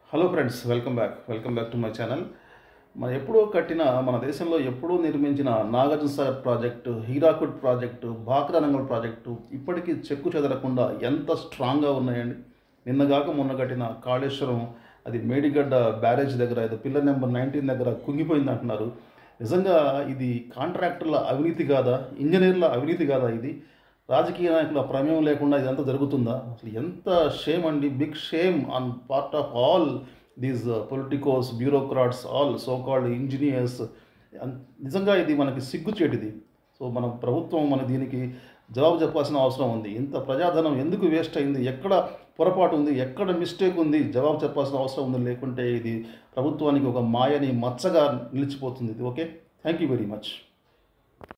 hello friends welcome back welcome back to my channel మన ఎప్పుడో కట్టిన మన దేశంలో ఎప్పుడో నిర్మించిన Nagarjuna Sagar project Hirakud project Bhakra Nangal project ఇప్పటికీ చెక్కు చెదరకుండా ఎంత స్ట్రాంగ్గా ఉన్నాయండి నిన్నగాక మొన్న కట్టిన కాళేశ్వరం అది మేడిగడ్డ బ్యారేజ్ దగ్గర ఇది పిల్లర్ నెంబర్ నైన్టీన్ దగ్గర కుంగిపోయింది అంటున్నారు నిజంగా ఇది కాంట్రాక్టర్ల అవినీతి కాదా ఇంజనీర్ల అవినీతి కాదా ఇది రాజకీయ నాయకుల ప్రమేయం లేకుండా ఇదంతా జరుగుతుందా అసలు ఎంత షేమ్ అండి big shame on part of all these politicos bureaucrats all so called engineers నిజంగా ఇది మనకి సిగ్గుచేటిది సో మన ప్రభుత్వం మన దీనికి జవాబు చెప్పాల్సిన అవసరం ఉంది ఇంత ప్రజాధనం ఎందుకు వేస్ట్ అయింది ఎక్కడ పొరపాటు ఉంది ఎక్కడ మిస్టేక్ ఉంది జవాబు చెప్పాల్సిన అవసరం ఉంది లేకుంటే ఇది ప్రభుత్వానికి ఒక మాయని మచ్చగా నిలిచిపోతుంది ఇది okay thank you very much